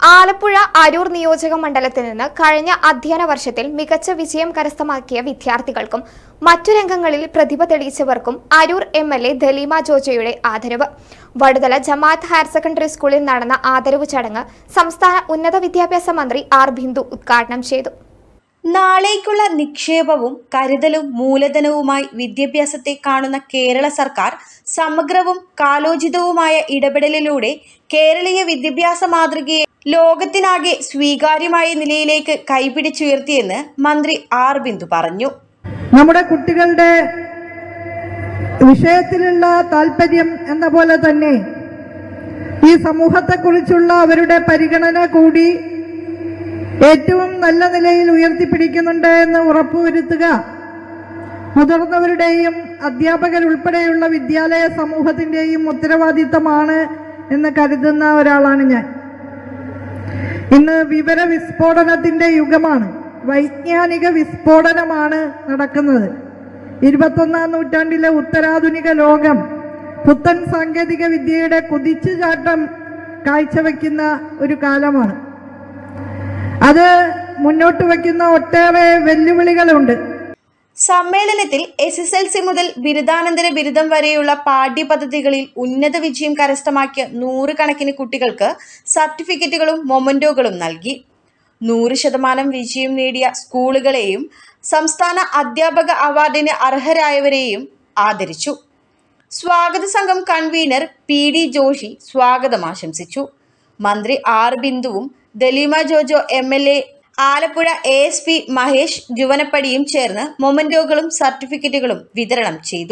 ആലപ്പുഴ അരൂർ നിയോജക മണ്ഡലത്തിൽ നിന്ന് കഴിഞ്ഞ അധ്യയന വർഷത്തിൽ മികച്ച വിജയം കരസ്ഥമാക്കിയ വിദ്യാർത്ഥികൾക്കും മറ്റു രംഗങ്ങളിൽ പ്രതിഭ തെളിയിച്ചവർക്കും Aroor M L A Daleema ജോജയുടെ ആദരവ് വടുതല ജമാഅത്ത് ഹയർ സെക്കൻഡറി സ്കൂളിൽ നടന്ന ആദരവ് ചടങ്ങ് സംസ്ഥാന ഉന്നത വിദ്യാഭ്യാസ മന്ത്രി ആർ ബിന്ദു ഉദ്ഘാടനം ചെയ്തു നാളേക്കുള്ള നിക്ഷേപവും കരുതലും മൂലധനവുമായി വിദ്യാഭ്യാസത്തെ കാണുന്ന കേരള സർക്കാർ സമഗ്രവും കാലോചിതവുമായ ഇടപെടലിലൂടെ കേരളീയ വിദ്യാഭ്യാസ മാതൃകയെ ലോകത്തിനാകെ സ്വീകാര്യമായ നിലയിലേക്ക് കൈപിടിച്ചുയർത്തിയെന്ന് മന്ത്രി ആർ ബിന്ദു പറഞ്ഞു നമ്മുടെ കുട്ടികളുടെ വിഷയത്തിലുള്ള താല്പര്യം എന്ന പോലെ തന്നെ ഈ സമൂഹത്തെക്കുറിച്ചുള്ള അവരുടെ പരിഗണന കൂടി ഏറ്റവും നല്ല നിലയിൽ ഉയർത്തിപ്പിടിക്കുന്നുണ്ട് എന്ന് ഉറപ്പുവരുത്തുക മുതിർന്നവരുടെയും അധ്യാപകരുൾപ്പെടെയുള്ള വിദ്യാലയ സമൂഹത്തിന്റെയും ഉത്തരവാദിത്തമാണ് എന്ന് കരുതുന്ന ഒരാളാണ് ഞാൻ ഇന്ന് വിവര വിസ്ഫോടനത്തിന്റെ യുഗമാണ് വൈജ്ഞാനിക വിസ്ഫോടനമാണ് നടക്കുന്നത് ഇരുപത്തൊന്നാം നൂറ്റാണ്ടിലെ ഉത്തരാധുനിക ലോകം പുത്തൻ സാങ്കേതിക വിദ്യയുടെ കുതിച്ചുചാട്ടം കാഴ്ചവെക്കുന്ന ഒരു കാലമാണ് അത് മുന്നോട്ട് വയ്ക്കുന്ന ഒട്ടേറെ വെല്ലുവിളികളുണ്ട് സമ്മേളനത്തിൽ എസ് എസ് എൽ സി മുതൽ ബിരുദാനന്തര ബിരുദം വരെയുള്ള പാഠ്യപദ്ധതികളിൽ ഉന്നത വിജയം കരസ്ഥമാക്കിയ നൂറുകണക്കിന് കുട്ടികൾക്ക് സർട്ടിഫിക്കറ്റുകളും മൊമന്റോകളും നൽകി നൂറ് ശതമാനം വിജയം നേടിയ സ്കൂളുകളെയും സംസ്ഥാന അധ്യാപക അവാർഡിന് അർഹരായവരെയും ആദരിച്ചു സ്വാഗത സംഘം കൺവീനർ പി ഡി ജോഷി സ്വാഗതം ആശംസിച്ചു മന്ത്രി ആർ ബിന്ദുവും Daleema Jojo M L A Alappuzha A S P Mahesh ജുവനപ്പടിയും ചേർന്ന് മൊമന്റോകളും സർട്ടിഫിക്കറ്റുകളും വിതരണം ചെയ്തു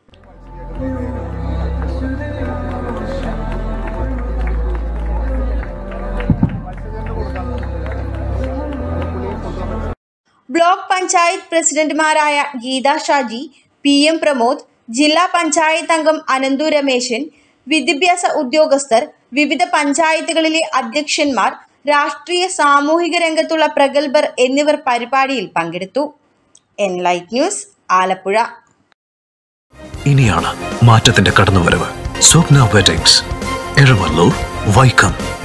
ബ്ലോക്ക് പഞ്ചായത്ത് പ്രസിഡന്റുമാരായ ഗീത ഷാജി പി എം പ്രമോദ് ജില്ലാ പഞ്ചായത്ത് അംഗം അനന്തു രമേശൻ വിദ്യാഭ്യാസ ഉദ്യോഗസ്ഥർ വിവിധ പഞ്ചായത്തുകളിലെ അധ്യക്ഷന്മാർ രാഷ്ട്രീയ സാമൂഹിക രംഗത്തുള്ള പ്രഗത്ഭർ എന്നിവർ പരിപാടിയിൽ പങ്കെടുത്തു എൻലൈറ്റ് ന്യൂസ് ആലപ്പുഴ ഇനിയാണ് മാറ്റത്തിന്റെ കടന്നുവരവ് സ്വപ്ന വെഡിങ്സ് എരമല്ലൂർ വൈക്കം